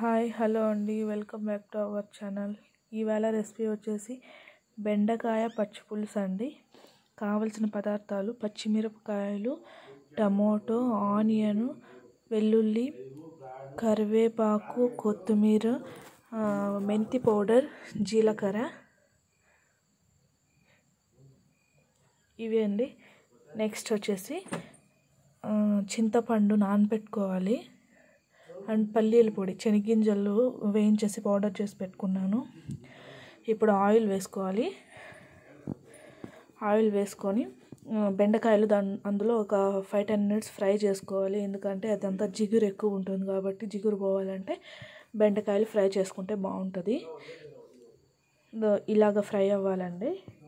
hi hello అండి welcome back to our channel ఈవేళ recipe వచ్చేసి బెండకాయ పచ్చి పులుసు అండి కావలసిన పదార్థాలు పచ్చిమిరపకాయలు టమోటో ఆనియన్ వెల్లుల్లి కరివేపాకు కొత్తిమీర ఆ, మెంతి పౌడర్ జీలకర్ర ఇవి అండి నెక్స్ట్ వచ్చేసి ఆ, చింతపండు నానబెట్టుకోవాలి అండ్ పల్లీల పొడి శనగింజలు వేయించేసి పౌడర్ చేసి పెట్టుకున్నాను ఇప్పుడు ఆయిల్ వేసుకోవాలి ఆయిల్ వేసుకొని ఆ, బెండకాయలు దాని అందులో ఒక ఫైవ్ టెన్ మినిట్స్ ఫ్రై చేసుకోవాలి ఎందుకంటే అదంతా జిగురు ఎక్కువ ఉంటుంది కాబట్టి జిగురు పోవాలంటే బెండకాయలు ఫ్రై చేసుకుంటే బాగుంటుంది దో- ఇలాగ ఫ్రై అవ్వాలండి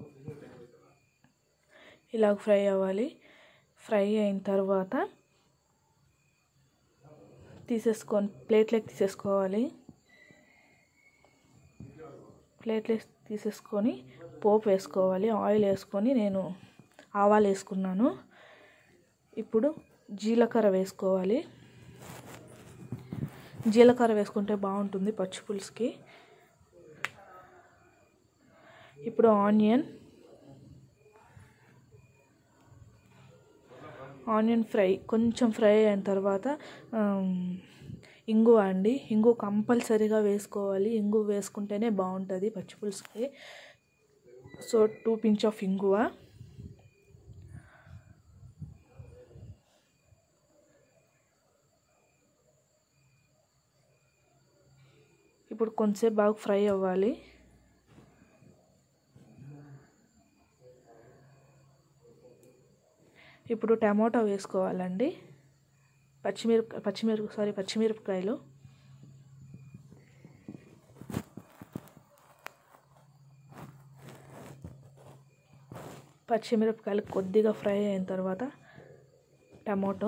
ఇలాగ ఫ్రై అవ్వాలి ఫ్రై అయిన తర్వాత తీసేసుకొని ప్లేట్లోకి తీసేసుకోవాలి ప్లేట్లోకి తీసేసుకొని పోపు వేసుకోవాలి ఆయిల్ వేసుకొని నేను ఆవాలు వేసుకున్నాను ఇప్పుడు జీలకర్ర వేసుకోవాలి జీలకర్ర వేసుకుంటే బాగుంటుంది పచ్చి పులుసుకి ఇప్పుడు ఆనియన్ ఆనియన్ ఫ్రై కొంచెం ఫ్రై అయిన తర్వాత ఆమ్, ఇంగువ అండి ఇంగువ కంపల్సరీగా వేసుకోవాలి ఇంగువ వేసుకుంటేనే బాగుంటుంది పచ్చి పులుసుకి సో టూ పించ్ ఆఫ్ ఇంగువ ఇప్పుడు కొంచెంసేపు బాగా ఫ్రై అవ్వాలి ఇప్పుడు టమాటా వేసుకోవాలండి పచ్చిమిరప పచ్చిమిరప సారీ పచ్చిమిరపకాయలు పచ్చిమిరపకాయలు కొద్దిగా ఫ్రై అయిన తర్వాత టమాటో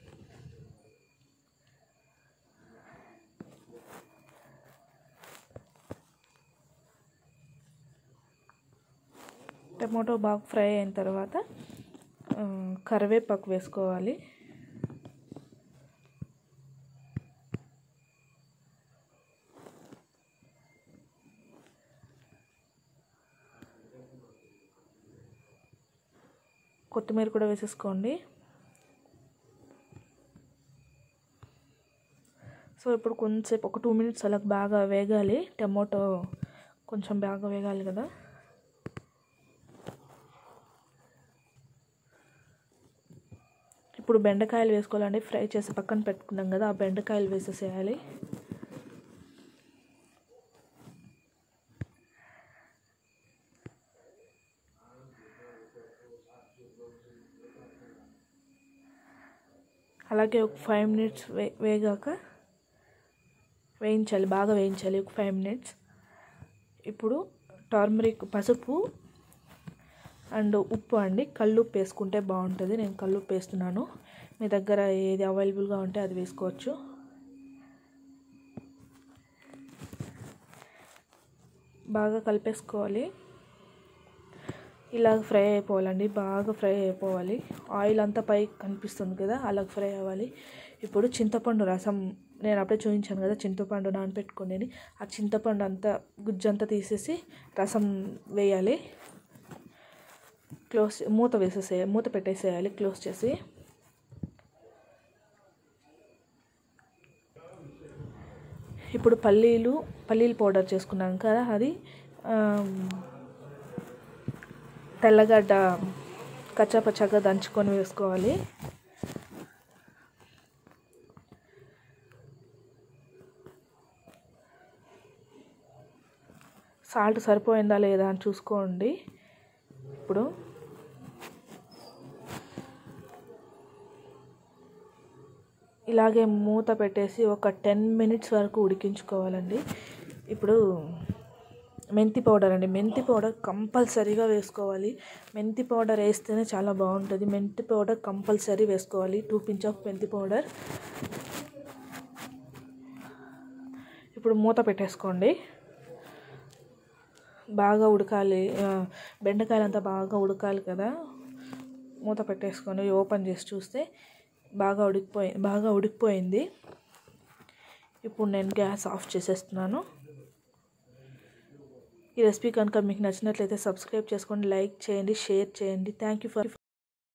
టమాటో బాగా ఫ్రై అయిన తర్వాత ఆ, కరివేపాకు వేసుకోవాలి కొత్తిమీర కూడా వేసేసుకోండి సో ఇప్పుడు కొంచెంసేపు ఒక టూ మినిట్స్ అలా బాగా వేగాలి టమాటో కొంచెం బాగా వేగాలి కదా ఇప్పుడు బెండకాయలు వేసుకోవాలండి ఫ్రై చేసి పక్కన పెట్టుకున్నాం కదా ఆ బెండకాయలు వేసేసేయాలి అలాగే ఒక ఫైవ్ మినిట్స్ వే వేగాక వేయించాలి బాగా వేయించాలి ఒక ఫైవ్ మినిట్స్ ఇప్పుడు టర్మరిక్ పసుపు అండ్ ఉప్పు అండి కల్లుప్పు వేసుకుంటే బాగుంటుంది నేను కల్లుప్పు వేస్తున్నాను మీ దగ్గర ఏది అవైలబుల్గా ఉంటే అది వేసుకోవచ్చు బాగా కలిపేసుకోవాలి ఇలాగ ఫ్రై అయిపోవాలండి బాగా ఫ్రై అయిపోవాలి ఆయిల్ అంతా పైకి కనిపిస్తుంది కదా అలాగ ఫ్రై అవ్వాలి ఇప్పుడు చింతపండు రసం నేను అప్పుడే చూపించాను కదా చింతపండు నానబెట్టుకునేది ఆ చింతపండు అంతా గుజ్జంతా తీసేసి రసం వేయాలి క్లోజ్ మూత వేసేసే మూత పెట్టేసేయాలి క్లోజ్ చేసి ఇప్పుడు పల్లీలు పల్లీలు పౌడర్ చేసుకున్నాం కదా అది ఆమ్, తెల్లగడ్డ కచ్చాపచ్చాగా దంచుకొని వేసుకోవాలి సాల్ట్ సరిపోయిందా లేదా అని చూసుకోండి ఇప్పుడు ఇలాగే మూత పెట్టేసి ఒక టెన్ మినిట్స్ వరకు ఉడికించుకోవాలండి ఇప్పుడు మెంతి పౌడర్ అండి మెంతి పౌడర్ కంపల్సరీగా వేసుకోవాలి మెంతి పౌడర్ వేస్తేనే చాలా బాగుంటుంది మెంతి పౌడర్ కంపల్సరీ వేసుకోవాలి టూ పించ్ ఆఫ్ మెంతి పౌడర్ ఇప్పుడు మూత పెట్టేసుకోండి బాగా ఉడకాలి ఆ, బెండకాయలు అంతా బాగా ఉడకాలి కదా మూత పెట్టేసుకొని ఓపెన్ చేసి చూస్తే బాగా ఉడికిపోయి బాగా ఉడికిపోయింది ఇప్పుడు నేను గ్యాస్ ఆఫ్ చేసేస్తున్నాను ఈ రెసిపీ కనుక మీకు నచ్చినట్లయితే సబ్స్క్రైబ్ చేసుకోండి లైక్ చేయండి షేర్ చేయండి థ్యాంక్ యూ ఫర్